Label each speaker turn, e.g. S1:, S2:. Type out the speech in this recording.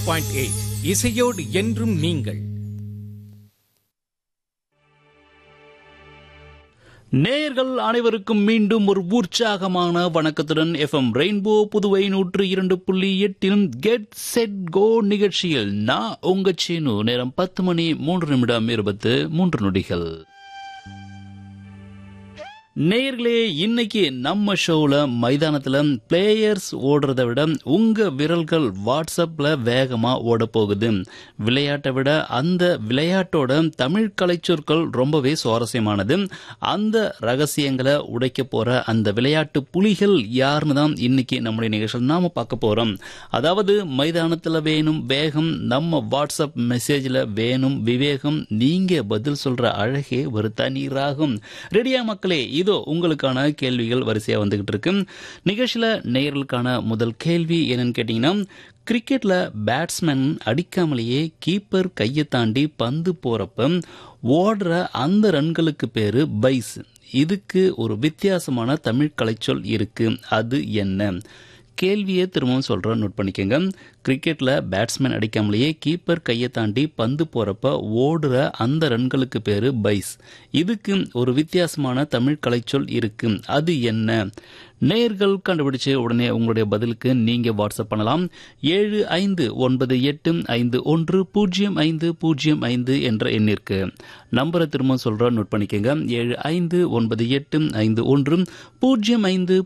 S1: point eight இசையோடு என்றும் நீங்கள்
S2: நேயர்கள் அனைவருக்கும் மீண்டும் ஒரு உற்சாகமான வணக்கத்துடன் எஃப்எம் ரெயின்போ புதுவை நூற்று இரண்டு புள்ளி எட்டிலும் கெட் செட் கோ நிகழ்ச்சியில் நான் உங்க சீனு நேரம் பத்து மணி மூன்று நிமிடம் இருபத்து மூன்று நொடிகள் நேயர்களே இன்னைக்கு நம்ம ஷோவில் மைதானத்தில் பிளேயர்ஸ் ஓடுறதை விட உங்க விரல்கள் வாட்ஸ்அப்ல வேகமா ஓட போகுது விளையாட்டை விட அந்த விளையாட்டோட தமிழ் கலைச்சொற்கள் ரொம்பவே சுவாரஸ்யமானது அந்த ரகசியங்களை உடைக்க போற அந்த விளையாட்டு புலிகள் யாருன்னு தான் இன்னைக்கு நம்முடைய நிகழ்ச்சியில் நாம பார்க்க போறோம் அதாவது மைதானத்தில் வேணும் வேகம் நம்ம வாட்ஸ்அப் மெசேஜ்ல வேணும் விவேகம் நீங்க பதில் சொல்ற அழகே ஒரு தனி ராகம் ரெடியா மக்களே இதோ உங்களுக்கான கேள்விகள் வரிசையா வந்துகிட்டு இருக்கு நிகழ்ச்சியில நேயர்களுக்கான முதல் கேள்வி என்னன்னு கேட்டீங்கன்னா கிரிக்கெட்ல பேட்ஸ்மேன் அடிக்காமலேயே கீப்பர் கையை தாண்டி பந்து போறப்ப ஓடுற அந்த ரன்களுக்கு பேரு பைஸ் இதுக்கு ஒரு வித்தியாசமான தமிழ் கலைச்சொல் இருக்கு அது என்ன கேள்வியை திரும்பவும் சொல்கிறேன் நோட் பண்ணிக்கோங்க கிரிக்கெட்டில் பேட்ஸ்மேன் அடிக்காமலேயே கீப்பர் கையை தாண்டி பந்து போகிறப்ப ஓடுற அந்த ரன்களுக்கு பேர் பைஸ் இதுக்கு ஒரு வித்தியாசமான தமிழ் கலைச்சொல் இருக்கு அது என்ன நேர்கள் கண்டுபிடிச்சு உடனே உங்களுடைய பதிலுக்கு நீங்க வாட்ஸ்அப் பண்ணலாம் ஏழு ஐந்து ஒன்பது எட்டு ஐந்து ஒன்று பூஜ்ஜியம் ஐந்து பூஜ்ஜியம் ஐந்து என்ற எண்ணிற்கு நம்பரை திரும்ப சொல்றேன் நோட் பண்ணிக்கோங்க ஏழு ஐந்து ஒன்பது எட்டு ஐந்து ஒன்று பூஜ்ஜியம் ஐந்து